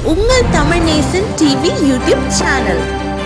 உங்கள் Tamil Nesan TV YouTube channel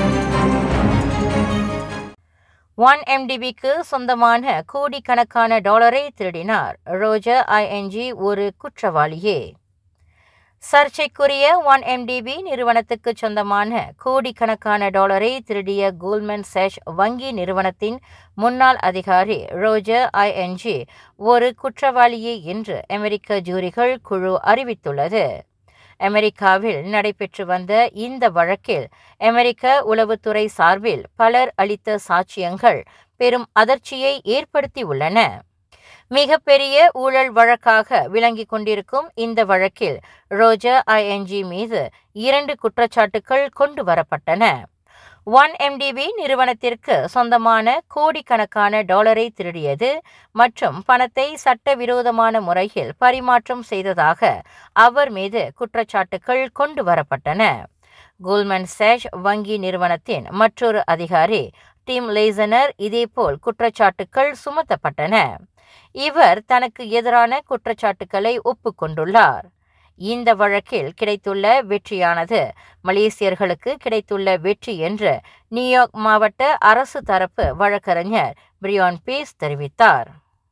one எம்டிபிக்கு சொந்தமான கோடிக்கணக்கான டாலரை திருடினார் ரோஜர் ஐஎன்ஜி ஒரு குற்றவாளியே சர்ச்சைக்குரிய ஒன் எம்டிபி நிறுவனத்துக்கு சொந்தமான கோடிக்கணக்கான டாலரை திருடிய கோல்மன் சேஷ் வங்கி நிறுவனத்தின் முன்னாள் அதிகாரி ரோஜர் ஐஎன்ஜி ஒரு குற்றவாளியே என்று அமெரிக்க ஜூரிகள் குழு அறிவித்துள்ளது அமெரிக்காவில் நடைபெற்று வந்த இந்த வழக்கில் அமெரிக்க உளவுத்துறை சார்பில் பலர் அளித்த சாட்சியங்கள் பெரும் அதிர்ச்சியை ஏற்படுத்தியுள்ளன மிகப்பெரிய ஊழல் வழக்காக விளங்கிக் கொண்டிருக்கும் இந்த வழக்கில் ரோஜர் ஐஎன்ஜி மீது இரண்டு குற்றச்சாட்டுகள் கொண்டு வரப்பட்டன ஒன் எம்டிபி நிறுவனத்திற்கு சொந்தமான கோடிக்கணக்கான டாலரை திருடியது மற்றும் பணத்தை சட்டவிரோதமான முறையில் பரிமாற்றம் செய்ததாக அவர் மீது குற்றச்சாட்டுகள் கொண்டு வரப்பட்டன கோல்மன் சேஷ் வங்கி நிறுவனத்தின் மற்றொரு அதிகாரி டிம் லேசனர் இதேபோல் குற்றச்சாட்டுகள் சுமத்தப்பட்டன இவர் தனக்கு எதிரான குற்றச்சாட்டுக்களை ஒப்புக்கொண்டுள்ளார் இந்த வழக்கில் கிடைத்துள்ள வெற்றியானது மலேசியர்களுக்கு கிடைத்துள்ள வெற்றி என்று நியூயார்க் மாவட்ட அரசு தரப்பு வழக்கறிஞர் பிரியான் பீஸ் தெரிவித்தார்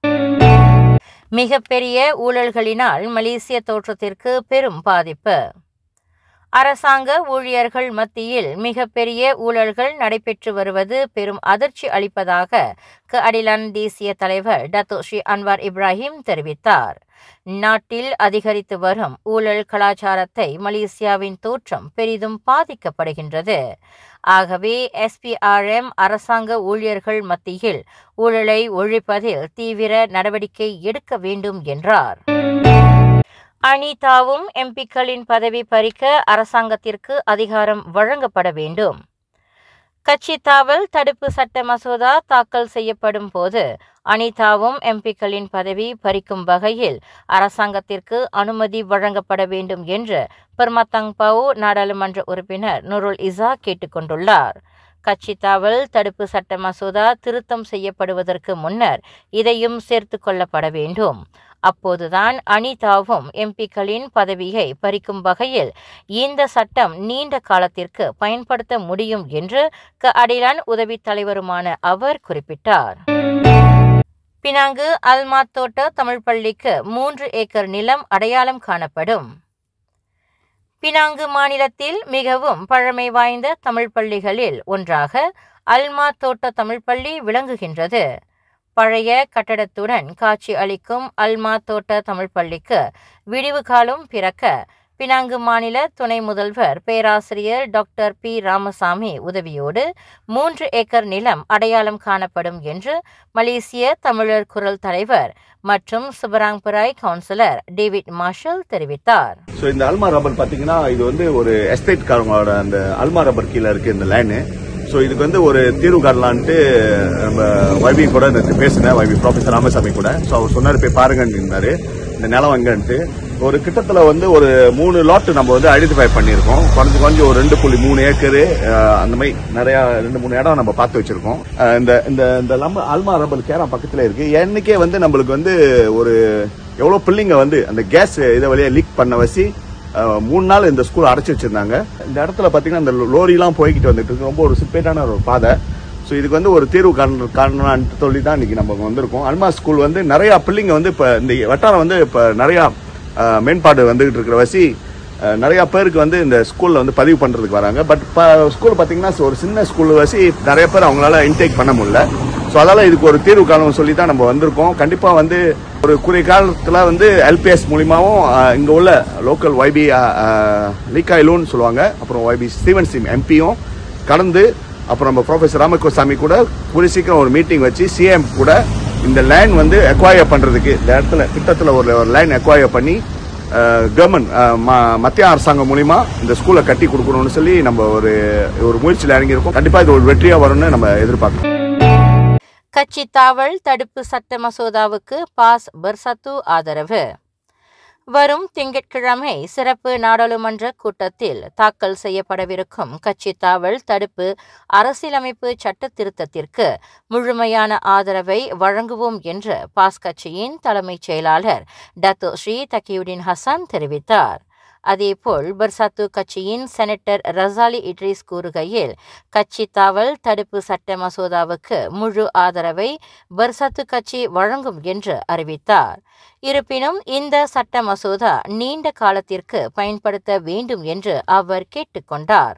மிகப்பெரிய ஊழல்களினால் மலேசிய தோற்றத்திற்கு பெரும் பாதிப்பு அரசாங்க ஊழியர்கள் மத்தியில் மிகப்பெரிய ஊழல்கள் நடைபெற்று வருவது பெரும் அதிர்ச்சி அளிப்பதாக க அடிலான் தேசிய தலைவர் டத்தோ ஸ்ரீ அன்வார் இப்ராஹிம் தெரிவித்தார் நாட்டில் அதிகரித்து வரும் ஊழல் கலாச்சாரத்தை மலேசியாவின் தோற்றம் பெரிதும் பாதிக்கப்படுகின்றது ஆகவே எஸ்பிஆர்எம் அரசாங்க ஊழியர்கள் மத்தியில் ஊழலை ஒழிப்பதில் தீவிர நடவடிக்கை எடுக்க வேண்டும் என்றார் அனிதாவும் எம்பிக்களின் பதவி பறிக்க அரசாங்கத்திற்கு அதிகாரம் வழங்கப்பட வேண்டும் கட்சி தாவல் தடுப்பு சட்ட மசோதா தாக்கல் செய்யப்படும் போது அனிதாவும் எம்பிக்களின் பதவி பறிக்கும் வகையில் அரசாங்கத்திற்கு அனுமதி வழங்கப்பட வேண்டும் என்று பெர்மத்தங் பவு நாடாளுமன்ற உறுப்பினர் நுருல் இசா கேட்டுக்கொண்டுள்ளார் கட்சி தாவல் தடுப்பு சட்ட மசோதா திருத்தம் செய்யப்படுவதற்கு முன்னர் இதையும் சேர்த்து கொள்ளப்பட வேண்டும் அப்போதுதான் அனிதாவும் எம்பிக்களின் பதவியை பறிக்கும் வகையில் இந்த சட்டம் நீண்ட காலத்திற்கு பயன்படுத்த முடியும் என்று க அடிலான் உதவி தலைவருமான அவர் குறிப்பிட்டார் பினாங்கு அல்மாத் தோட்ட தமிழ் பள்ளிக்கு மூன்று ஏக்கர் நிலம் அடையாளம் காணப்படும் பினாங்கு மாநிலத்தில் மிகவும் பழமை வாய்ந்த தமிழ் பள்ளிகளில் ஒன்றாக அல்மா தோட்ட தமிழ் பள்ளி விளங்குகின்றது பழைய கட்டடத்துடன் காட்சி அளிக்கும் அல்மா தோட்ட தமிழ் பள்ளிக்கு விடிவு காலம் பிறக்க பினாங்கு மாநில துணை முதல்வர் பேராசிரியர் டாக்டர் பி ராமசாமி உதவியோடு மூன்று ஏக்கர் நிலம் அடையாளம் காணப்படும் என்று மலேசிய தமிழர் குரல் தலைவர் மற்றும் சுபராங்புராய் கவுன்சிலர் டேவிட் மார்ஷல் தெரிவித்தார் ஸோ இந்த அல்மா ரப்பர் பார்த்தீங்கன்னா இது வந்து ஒரு எஸ்டேட் காரங்களோட அந்த அல்மா ரப்பர் கீழே இருக்கு இந்த லேனு ஸோ இதுக்கு வந்து ஒரு தீர்வு காணலான்ட்டு நம்ம வைபி கூட நேற்று பேசினேன் வைபி ப்ரொஃபசர் ராமசாமி கூட ஸோ அவர் சொன்னார் போய் பாருங்கன்னு இருந்தாரு இந்த நிலம் எங்கன்ட்டு ஒரு கிட்டத்தில் வந்து ஒரு மூணு லாட் நம்ம வந்து ஐடென்டிஃபை பண்ணியிருக்கோம் குறைஞ்சு குறைஞ்சு ஒரு ரெண்டு புள்ளி மூணு ஏக்கரு அஹ், அந்த மாதிரி நிறைய ரெண்டு மூணு இடம் நம்ம பார்த்து வச்சிருக்கோம் அஹ், இந்த இந்த இந்த லம்ப அல்மா ரப்பர் கேரம் பக்கத்தில் இருக்கு என்னைக்கே வந்து நம்மளுக்கு வந்து ஒரு எவ்வளோ பிள்ளைங்க வந்து அந்த கேஸ் இதை வழியா லீக் பண்ண வச்சு அஹ், மூணு நாள் இந்த ஸ்கூல் அடைச்சி வச்சிருந்தாங்க இந்த இடத்துல பார்த்தீங்கன்னா இந்த லோரிலாம் போய்கிட்டு வந்துட்டு இருக்கு ரொம்ப ஒரு சிப்பேட்டான ஒரு பாதை ஸோ இதுக்கு வந்து ஒரு தீர்வு காண காணலான்ட்டு சொல்லி தான் இன்னைக்கு நம்ம வந்திருக்கோம் அல்மா ஸ்கூல் வந்து நிறைய பிள்ளைங்க வந்து இப்போ இந்த வட்டாரம் வந்து இப்போ நிறையா அஹ், மேம்பாடு வந்துகிட்டு இருக்கிற வசி அஹ், நிறைய பேருக்கு வந்து இந்த ஸ்கூல்ல வந்து பதிவு பண்றதுக்கு வராங்க பட் இப்போ ஸ்கூல் பார்த்தீங்கன்னா ஒரு சின்ன ஸ்கூல் வசி நிறைய பேர் அவங்களால இன்டேக் பண்ண முடியல ஸோ அதால இதுக்கு ஒரு தீர்வு காலம் சொல்லி தான் நம்ம வந்திருக்கோம் கண்டிப்பா வந்து ஒரு குறுகிய காலத்துல வந்து எல்பிஎஸ் மூலியமாவும் அஹ், இங்க உள்ள லோக்கல் ஒய்பி லீகாயிலூன்னு சொல்லுவாங்க அப்புறம் ஒய்பி ஸ்டீவன் சிம் எம்பியும் கடந்து அப்புறம் நம்ம ப்ரொஃபசர் ராமகோசாமி கூட கூடிய சீக்கிரம் ஒரு மீட்டிங் வச்சு சிஎம் கூட இந்த லேண்ட் வந்து எக்வாயர் பண்றதுக்கு இந்த இடத்துல திட்டத்தில் ஒரு ஒரு லேண்ட் எக்வாயர் பண்ணி கவர்மெண்ட் மத்திய அரசாங்கம் மூலியமா இந்த ஸ்கூலை கட்டி கொடுக்கணும்னு சொல்லி நம்ம ஒரு ஒரு முயற்சியில் இறங்கியிருக்கோம் கண்டிப்பா இது ஒரு வெற்றியா வரும்னு நம்ம எதிர்பார்க்கிறோம் கட்சி தாவல் தடுப்பு சட்ட மசோதாவுக்கு பாஸ் பர்சத்து ஆதரவு வரும் திங்கட்கிழமை சிறப்பு நாடாளுமன்ற கூட்டத்தில் தாக்கல் செய்யப்படவிருக்கும் கட்சி தாவல் தடுப்பு அரசியலமைப்பு சட்ட திருத்தத்திற்கு முழுமையான ஆதரவை வழங்குவோம் என்று பாஸ் கட்சியின் தலைமைச் செயலாளர் டத்தோ ஸ்ரீ தக்கியுடின் ஹசன் தெரிவித்தார் அதேபோல் பர்சாத்து கட்சியின் செனட்டர் ரசாலி இட்ரிஸ் கூறுகையில் கட்சி தாவல் தடுப்பு சட்ட மசோதாவுக்கு முழு ஆதரவை பர்சாத்து கட்சி வழங்கும் என்று அறிவித்தார் இருப்பினும் இந்த சட்ட மசோதா நீண்ட காலத்திற்கு பயன்படுத்த வேண்டும் என்று அவர் கேட்டுக்கொண்டார்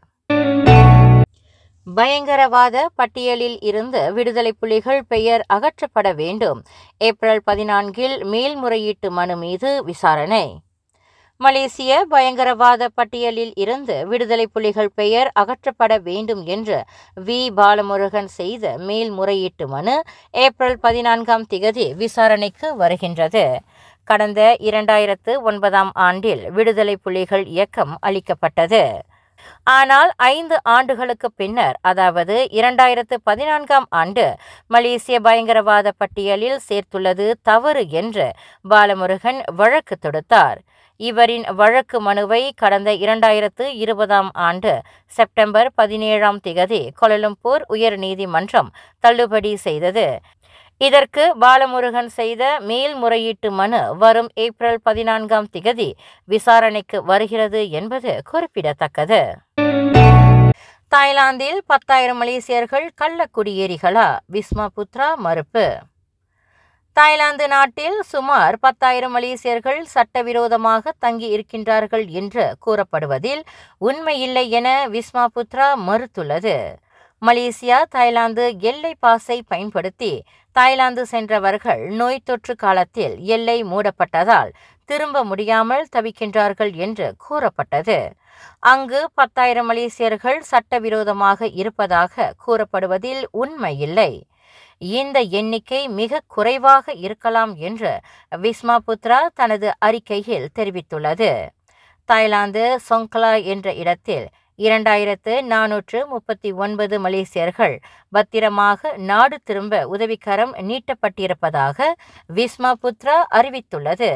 பயங்கரவாத பட்டியலில் இருந்து விடுதலை புலிகள் பெயர் அகற்றப்பட வேண்டும் ஏப்ரல் பதினான்கில் மேல்முறையீட்டு மனு மீது விசாரணை மலேசிய பயங்கரவாத பட்டியலில் இருந்து விடுதலை புலிகள் பெயர் அகற்றப்பட வேண்டும் என்று வி பாலமுருகன் செய்த மேல்முறையீட்டு மனு ஏப்ரல் பதினான்காம் திகதி விசாரணைக்கு வருகின்றது கடந்த இரண்டாயிரத்து ஒன்பதாம் ஆண்டில் விடுதலை புலிகள் இயக்கம் அளிக்கப்பட்டது ஆனால் ஐந்து ஆண்டுகளுக்கு பின்னர் அதாவது இரண்டாயிரத்து பதினான்காம் ஆண்டு மலேசிய பயங்கரவாத பட்டியலில் சேர்த்துள்ளது தவறு என்று பாலமுருகன் வழக்கு தொடுத்தார் இவரின் வழக்கு மனுவை கடந்த இரண்டாயிரத்து இருபதாம் ஆண்டு செப்டம்பர் பதினேழாம் திகதி கொலலம்பூர் உயர் நீதிமன்றம் தள்ளுபடி செய்தது இதற்கு பாலமுருகன் செய்த மேல்முறையீட்டு மனு வரும் ஏப்ரல் பதினான்காம் திகதி விசாரணைக்கு வருகிறது என்பது குறிப்பிடத்தக்கது தாய்லாந்தில் பத்தாயிரம் மலேசியர்கள் கள்ள குடியேறிகளா விஸ்மா புத்ரா மறுப்பு தாய்லாந்து நாட்டில் சுமார் பத்தாயிரம் மலேசியர்கள் சட்டவிரோதமாக தங்கி இருக்கின்றார்கள் என்று கூறப்படுவதில் உண்மையில்லை என விஸ்மா புத்ரா மறுத்துள்ளது மலேசியா தாய்லாந்து எல்லை பாஸை பயன்படுத்தி தாய்லாந்து சென்றவர்கள் நோய் தொற்று காலத்தில் எல்லை மூடப்பட்டதால் திரும்ப முடியாமல் தவிக்கின்றார்கள் என்று கூறப்பட்டது அங்கு பத்தாயிரம் மலேசியர்கள் சட்டவிரோதமாக இருப்பதாக கூறப்படுவதில் உண்மையில்லை இந்த எண்ணிக்கை மிக குறைவாக இருக்கலாம் என்று விஸ்மா புத்ரா தனது அறிக்கையில் தெரிவித்துள்ளது தாய்லாந்து சொங்க்லா என்ற இடத்தில் இரண்டாயிரத்து நானூற்று முப்பத்தி ஒன்பது மலேசியர்கள் பத்திரமாக நாடு திரும்ப உதவிக்கரம் நீட்டப்பட்டிருப்பதாக விஸ்மா புத்ரா அறிவித்துள்ளது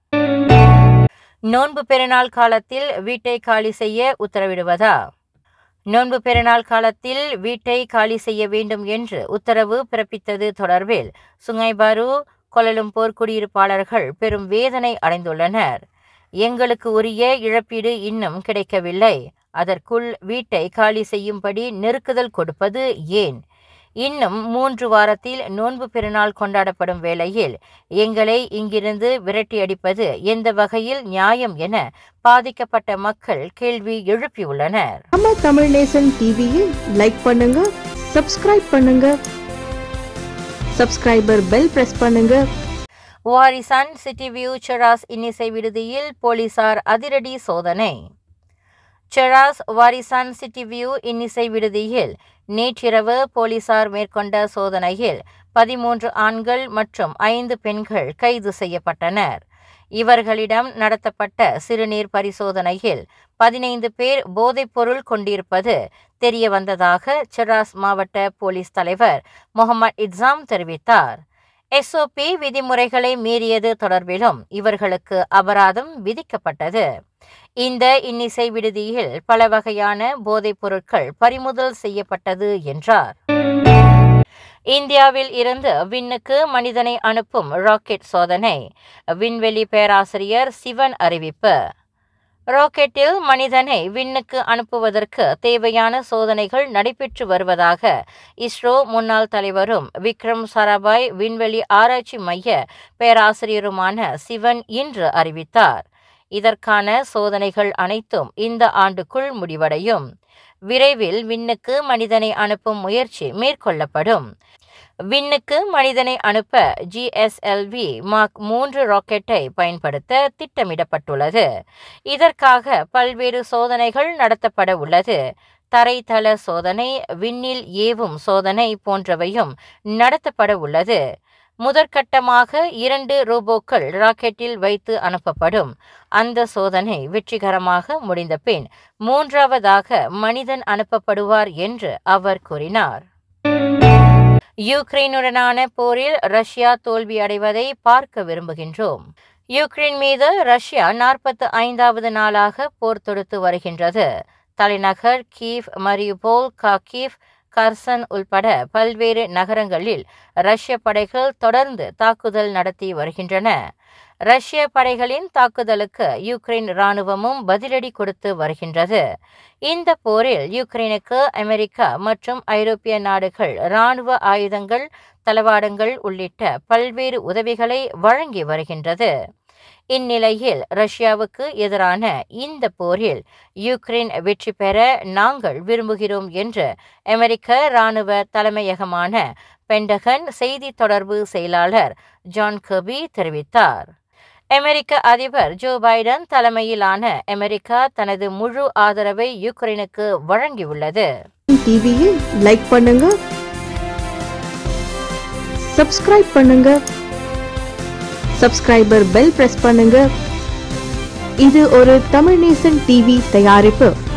நோன்பு பெருநாள் காலத்தில் வீட்டை காலி செய்ய உத்தரவிடுவதா நோன்பு பெருநாள் காலத்தில் வீட்டை காலி செய்ய வேண்டும் என்று உத்தரவு பிறப்பித்தது தொடர்பில் சுங்கைபாரு கொலலும்போர் குடியிருப்பாளர்கள் பெரும் வேதனை அடைந்துள்ளனர் எங்களுக்கு உரிய இழப்பீடு இன்னும் கிடைக்கவில்லை அதற்குள் வீட்டை காலி செய்யும்படி நெருக்குதல் கொடுப்பது ஏன் இன்னும் மூன்று வாரத்தில் நோன்பு பெருநாள் கொண்டாடப்படும் வேளையில் எங்களை இங்கிருந்து விரட்டியடிப்பது எந்த வகையில் நியாயம் என பாதிக்கப்பட்ட மக்கள் கேள்வி எழுப்பியுள்ளனர் நம்ம தமிழ் நேசன் டிவியை லைக் பண்ணுங்க சப்ஸ்கிரைப் பண்ணுங்க சப்ஸ்கிரைபர் பெல் பிரஸ் பண்ணுங்க வாரிசான் சிட்டி வியூ செராஸ் இன்னிசை விடுதியில் போலீசார் அதிரடி சோதனை செராஸ் வாரிசான் சிட்டி வியூ இன்னிசை விடுதியில் நேற்றிரவு போலீசார் மேற்கொண்ட சோதனையில் பதிமூன்று ஆண்கள் மற்றும் ஐந்து பெண்கள் கைது செய்யப்பட்டனர் இவர்களிடம் நடத்தப்பட்ட சிறுநீர் பரிசோதனையில் பதினைந்து பேர் போதைப்பொருள் கொண்டிருப்பது தெரிய வந்ததாக செராஸ் மாவட்ட போலீஸ் தலைவர் முகமது இட்ஸாம் தெரிவித்தார் எஸ்ஓபி விதிமுறைகளை மீறியது தொடர்பிலும் இவர்களுக்கு அபராதம் விதிக்கப்பட்டது இந்த இன்னிசை விடுதியில் பல வகையான போதைப் பொருட்கள் பறிமுதல் செய்யப்பட்டது என்றார் இந்தியாவில் இருந்து விண்ணுக்கு மனிதனை அனுப்பும் ராக்கெட் சோதனை விண்வெளி பேராசிரியர் சிவன் அறிவிப்பு ராக்கெட்டில் மனிதனை விண்ணுக்கு அனுப்புவதற்கு தேவையான சோதனைகள் நடைபெற்று வருவதாக இஸ்ரோ முன்னாள் தலைவரும் விக்ரம் சாராபாய் விண்வெளி ஆராய்ச்சி மைய பேராசிரியருமான சிவன் இன்று அறிவித்தார் இதற்கான சோதனைகள் அனைத்தும் இந்த ஆண்டுக்குள் முடிவடையும் விரைவில் விண்ணுக்கு மனிதனை அனுப்பும் முயற்சி மேற்கொள்ளப்படும் விண்ணுக்கு மனிதனை அனுப்ப ஜிஎஸ்எல்வி மார்க் மூன்று ராக்கெட்டை பயன்படுத்த திட்டமிடப்பட்டுள்ளது இதற்காக பல்வேறு சோதனைகள் நடத்தப்பட உள்ளது தரைத்தள சோதனை விண்ணில் ஏவும் சோதனை போன்றவையும் நடத்தப்பட உள்ளது முதற்கட்டமாக இரண்டு ரோபோக்கள் ராக்கெட்டில் வைத்து அனுப்பப்படும் அந்த சோதனை வெற்றிகரமாக முடிந்த பின் மூன்றாவதாக மனிதன் அனுப்பப்படுவார் என்று அவர் கூறினார் யுக்ரைனுடனான போரில் ரஷ்யா தோல்வி அடைவதை பார்க்க விரும்புகின்றோம் யுக்ரைன் மீது ரஷ்யா நாற்பத்து ஐந்தாவது நாளாக போர் தொடுத்து வருகின்றது தலைநகர் கீவ் மரியுபோல் காக்கீவ் கர்சன் உள்பட பல்வேறு நகரங்களில் ரஷ்ய படைகள் தொடர்ந்து தாக்குதல் நடத்தி வருகின்றன ரஷ்ய படைகளின் தாக்குதலுக்கு யுக்ரைன் ராணுவமும் பதிலடி கொடுத்து வருகின்றது இந்த போரில் யுக்ரைனுக்கு அமெரிக்கா மற்றும் ஐரோப்பிய நாடுகள் ராணுவ ஆயுதங்கள் தளவாடங்கள் உள்ளிட்ட பல்வேறு உதவிகளை வழங்கி வருகின்றது இந்நிலையில் ரஷ்யாவுக்கு எதிரான இந்த போரில் யுக்ரைன் வெற்றி பெற நாங்கள் விரும்புகிறோம் என்று அமெரிக்க இராணுவ தலைமையகமான பென்டகன் செய்தி தொடர்பு செயலாளர் ஜான் கபி தெரிவித்தார் அமெரிக்க அதிபர் ஜோ பைடன் தலைமையிலான அமெரிக்கா தனது முழு ஆதரவை யுக்ரைனுக்கு வழங்கியுள்ளது டிவியில் லைக் பண்ணுங்க சப்ஸ்கிரைப் பண்ணுங்க சப்ஸ்கிரைபர் பெல் பிரஸ் பண்ணுங்க இது ஒரு தமிழ் நேசன் டிவி தயாரிப்பு